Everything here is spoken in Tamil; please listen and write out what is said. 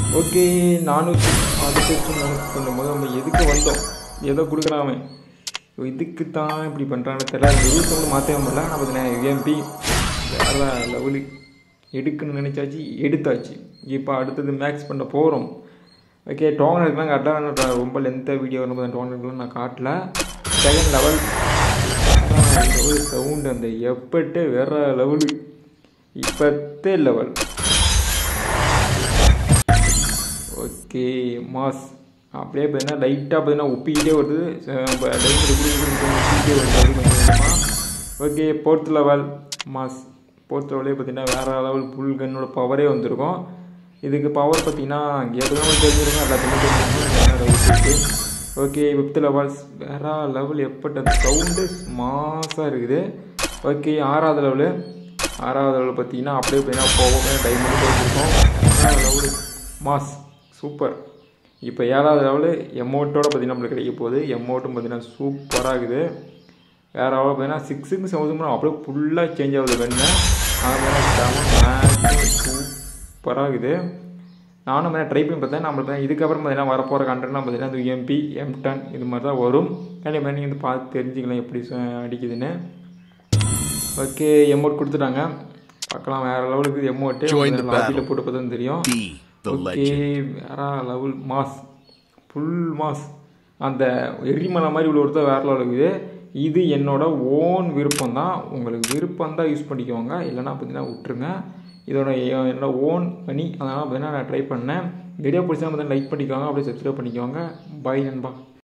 ஓகே நானூற்றி அடுத்து பண்ணும்போது நம்ம எதுக்கு வந்தோம் எதை கொடுக்குறான் அவன் இதுக்கு தான் இப்படி பண்ணுறான்னு தெரியல இந்த ரூல்ஸ் கூட மாற்றவே முடியல நான் பார்த்தீங்கன்னா யூஎம்பி வேறு லெவலு எடுக்கணும்னு நினச்சாச்சு எடுத்தாச்சு இப்போ அடுத்தது மேக்ஸ் பண்ண போகிறோம் ஓகே டோன் இருக்குலாம் கரெக்டாக ரொம்ப லென்த்தாக வீடியோ வரும்போது டோன் இருக்குலாம் நான் காட்டல செகண்ட் லெவல் லெவல் சவுண்டு அந்த எப்பட்டே வேற லெவலு இப்பத்தே லெவல் ஓகே மாஸ் அப்படியே பார்த்தீங்கன்னா லைட்டாக பார்த்தீங்கன்னா ஒப்பிக்கிட்டே வருது ஒப்பிக்கிட்டே வருது கொஞ்சம் கொஞ்சமாக okay fourth level mass fourth லெவலே பார்த்தீங்கன்னா வேறு லெவல் புல் கன்னோட பவரே வந்திருக்கும் இதுக்கு பவர் பார்த்தீங்கன்னா எப்படிதான் தெரிஞ்சிருக்கும் எல்லாத்துக்குமே தெரிஞ்சிருக்கும் ஓகே ஃபிஃப்த் லெவல்ஸ் வேறு லெவல் எப்பட்ட சவுண்டு மாஸாக இருக்குது ஓகே ஆறாவது லெவலு ஆறாவது லெவல் பார்த்தீங்கன்னா அப்படியே பார்த்தீங்கன்னா போக டைமண்ட் வச்சுருக்கோம் லெவலு மாஸ் சூப்பர் இப்போ ஏழாவது லெவலு எமௌண்ட்டோட பார்த்தீங்கன்னா நம்மளுக்கு கிடைக்க போகுது எமௌண்ட்டும் பார்த்தீங்கன்னா சூப்பராக இருக்குது வேறு லெவலில் பார்த்தீங்கன்னா சிக்ஸுக்கு செவன்ஸுக்கு அப்படியே ஃபுல்லாக சேஞ்ச் ஆகுது வெண்ணெய் அது சூப்பராக இருக்குது நானும் வேணால் ட்ரை பண்ணி பார்த்தேன் நம்மளுக்கு இதுக்கப்புறம் பார்த்தீங்கன்னா வரப்போகிற கண்டென்ட்லாம் பார்த்தீங்கன்னா இந்த எம்பி எம் டன் இது மாதிரி தான் வரும் கண்டிப்பாக நீங்கள் வந்து பார்த்து தெரிஞ்சுக்கலாம் எப்படி அடிக்குதுன்னு ஓகே எமௌண்ட் கொடுத்துட்டாங்க பார்க்கலாம் வேறு லெவலுக்கு எமௌண்ட்டு லாபியில் போட்டு பார்த்தா தெரியும் ஓகே வேற லெவல் மாஸ் ஃபுல் மாஸ் அந்த எரிமலை மாதிரி உள்ள ஒருத்தர் வேற லெவல் இருக்குது இது என்னோட ஓன் விருப்பம் தான் உங்களுக்கு விருப்பம் தான் யூஸ் பண்ணிக்கோங்க இல்லைனா பார்த்தீங்கன்னா விட்டுருங்க இதோட என்னோட ஓன் பண்ணி அதனால் பார்த்தீங்கன்னா நான் ட்ரை பண்ணேன் வீடியோ பிடிச்சா பார்த்தீங்கன்னா லைக் பண்ணிக்கோங்க அப்படியே சப்ஸ்கிரைப் பண்ணிக்கோங்க பாய் நண்பா